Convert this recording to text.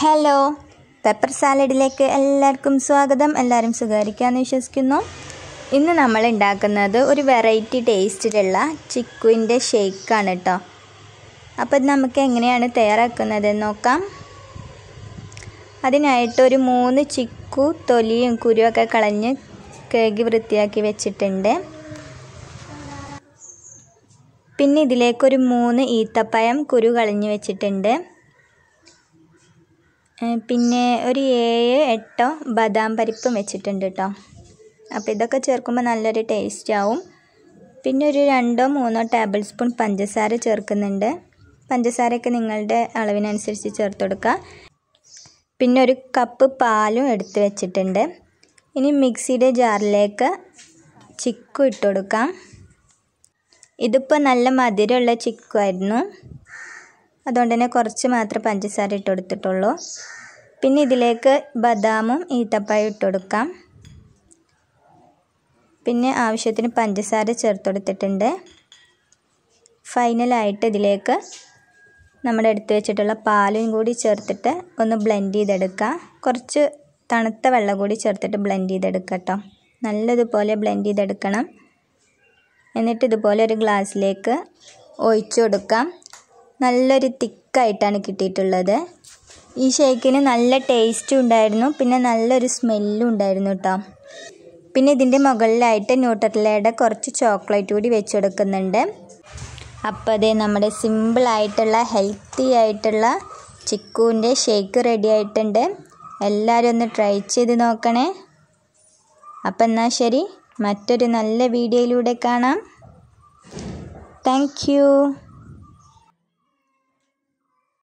hello pepper സാലഡിലേക്ക് എല്ലാവർക്കും സ്വാഗതം എല്ലാവരും സുഖമായിരിക്കാമെന്ന് വിശ്വസിക്കുന്നു ഇന്ന് നമ്മൾ ഉണ്ടാക്കുന്നത് ഒരു വെറൈറ്റി ടേസ്റ്റിലുള്ള ചിക്കുവിൻ്റെ ഷേക്കാണ് കേട്ടോ അപ്പോൾ ഇത് നമുക്ക് എങ്ങനെയാണ് തയ്യാറാക്കുന്നതെന്ന് നോക്കാം അതിനായിട്ട് ഒരു മൂന്ന് ചിക്കു തൊലിയും കുരുവൊക്കെ കളഞ്ഞ് കേകി വൃത്തിയാക്കി വെച്ചിട്ടുണ്ട് പിന്നെ ഇതിലേക്കൊരു മൂന്ന് ഈത്തപ്പഴം കുരു കളഞ്ഞ് വെച്ചിട്ടുണ്ട് പിന്നെ ഒരു ഏഴ് എട്ടോ ബദാം പരിപ്പും വെച്ചിട്ടുണ്ട് കേട്ടോ അപ്പോൾ ഇതൊക്കെ ചേർക്കുമ്പോൾ നല്ലൊരു ടേസ്റ്റ് ആവും പിന്നെ ഒരു രണ്ടോ മൂന്നോ ടേബിൾ സ്പൂൺ പഞ്ചസാര ചേർക്കുന്നുണ്ട് പഞ്ചസാരയൊക്കെ നിങ്ങളുടെ അളവിനനുസരിച്ച് ചേർത്ത് കൊടുക്കുക പിന്നെ ഒരു കപ്പ് പാലും എടുത്ത് വെച്ചിട്ടുണ്ട് ഇനി മിക്സിയുടെ ജാറിലേക്ക് ചിക്കു ഇട്ട് കൊടുക്കാം ഇതിപ്പോൾ നല്ല മധുരമുള്ള ചിക്കു ആയിരുന്നു അതുകൊണ്ട് തന്നെ കുറച്ച് മാത്രം പഞ്ചസാര ഇട്ട് കൊടുത്തിട്ടുള്ളൂ പിന്നെ ഇതിലേക്ക് ബദാമും ഈത്തപ്പഴം ഇട്ട് കൊടുക്കാം പിന്നെ ആവശ്യത്തിന് പഞ്ചസാര ചേർത്ത് കൊടുത്തിട്ടുണ്ട് ഫൈനലായിട്ട് ഇതിലേക്ക് നമ്മുടെ എടുത്ത് വെച്ചിട്ടുള്ള പാലും കൂടി ചേർത്തിട്ട് ഒന്ന് ബ്ലെൻഡ് ചെയ്തെടുക്കുക കുറച്ച് തണുത്ത വെള്ളം കൂടി ചേർത്തിട്ട് ബ്ലെൻഡ് ചെയ്തെടുക്കുക കേട്ടോ നല്ലതുപോലെ ബ്ലെൻഡ് ചെയ്തെടുക്കണം എന്നിട്ട് ഇതുപോലെ ഒരു ഗ്ലാസ്സിലേക്ക് ഒഴിച്ചു കൊടുക്കാം നല്ലൊരു തിക്കായിട്ടാണ് കിട്ടിയിട്ടുള്ളത് ഈ ഷേക്കിന് നല്ല ടേസ്റ്റും ഉണ്ടായിരുന്നു പിന്നെ നല്ലൊരു സ്മെല്ലും ഉണ്ടായിരുന്നു കേട്ടോ പിന്നെ ഇതിൻ്റെ മുകളിലായിട്ട് ന്യൂട്രലയുടെ കുറച്ച് ചോക്ലേറ്റ് കൂടി വെച്ച് കൊടുക്കുന്നുണ്ട് അപ്പോൾ അതേ നമ്മുടെ സിമ്പിളായിട്ടുള്ള ഹെൽത്തി ആയിട്ടുള്ള ചിക്കുവിൻ്റെ ഷേക്ക് റെഡി ആയിട്ടുണ്ട് എല്ലാവരും ഒന്ന് ട്രൈ ചെയ്ത് നോക്കണേ അപ്പം എന്നാൽ ശരി മറ്റൊരു നല്ല വീഡിയോയിലൂടെ കാണാം താങ്ക്